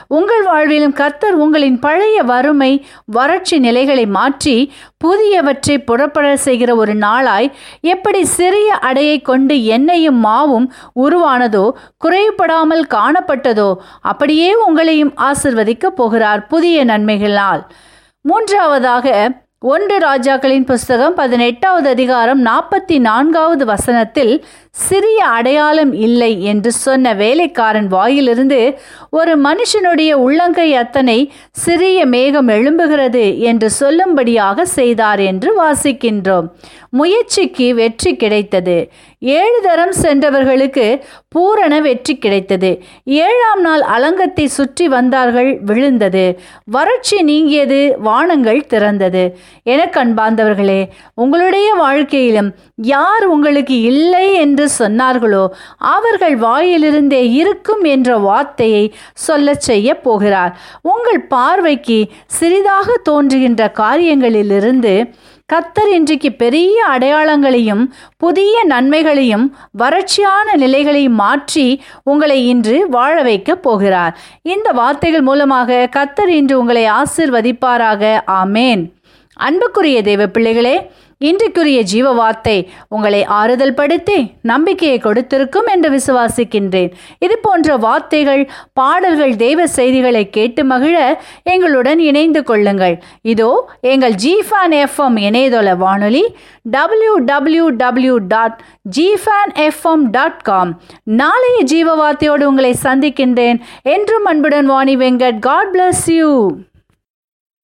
உங்கள் வாழ்விலும் கர்த்தர் உங்களின் பழைய வறுமை வறட்சி நிலைகளை மாற்றி புதியவற்றை புறப்பட செய்கிற ஒரு நாளாய் எப்படி சிறிய அடையை கொண்டு எண்ணெயும் மாவும் உருவானதோ குறைபடாமல் காணப்பட்டதோ அப்படியே உங்களையும் ஆசிர்வதிக்கப் போகிறார் புதிய நன்மைகளால் மூன்றாவதாக ஒன்று ராஜாக்களின் புஸ்தகம் பதினெட்டாவது அதிகாரம் நாற்பத்தி நான்காவது வசனத்தில் சிறிய அடையாளம் இல்லை என்று சொன்ன வேலைக்காரன் வாயிலிருந்து ஒரு மனுஷனுடைய உள்ளங்கை அத்தனை சிறிய மேகம் எழும்புகிறது என்று சொல்லும்படியாக செய்தார் என்று வாசிக்கின்றோம் முயற்சிக்கு வெற்றி கிடைத்தது ஏழு தரம் சென்றவர்களுக்கு பூரண வெற்றி கிடைத்தது ஏழாம் நாள் அலங்கத்தை சுற்றி வந்தார்கள் விழுந்தது வறட்சி நீங்கியது வானங்கள் திறந்தது எனக்கு அன்பார்ந்தவர்களே உங்களுடைய வாழ்க்கையிலும் யார் உங்களுக்கு இல்லை என்று சொன்னார்களோ அவர்கள் வாயிலிருந்தே இருக்கும் என்ற வார்த்தையை சொல்லச் செய்ய போகிறார் உங்கள் பார்வைக்கு சிறிதாக தோன்றுகின்ற காரியங்களிலிருந்து கத்தர் இன்றைக்கு பெரிய அடையாளங்களையும் புதிய நன்மைகளையும் வறட்சியான நிலைகளையும் மாற்றி உங்களை இன்று வாழ வைக்கப் போகிறார் இந்த வார்த்தைகள் மூலமாக கத்தர் இன்று உங்களை ஆசிர்வதிப்பாராக ஆமேன் அன்புக்குரிய தேவ பிள்ளைகளே இன்றைக்குரிய ஜீவ வார்த்தை உங்களை ஆறுதல் படுத்தி நம்பிக்கையை கொடுத்திருக்கும் என்று விசுவாசிக்கின்றேன் இது போன்ற வார்த்தைகள் பாடல்கள் தெய்வ செய்திகளை கேட்டு மகிழ எங்களுடன் இணைந்து கொள்ளுங்கள் இதோ எங்கள் ஜிஃபான் எஃப்எம் இணையதள வானொலி டபிள்யூ டபிள்யூ டபிள்யூ டாட் ஜிஃபான் எஃப்எம் டாட் காம் நாளைய ஜீவ வார்த்தையோடு உங்களை சந்திக்கின்றேன் என்றும் அன்புடன் Vani Venkat God bless you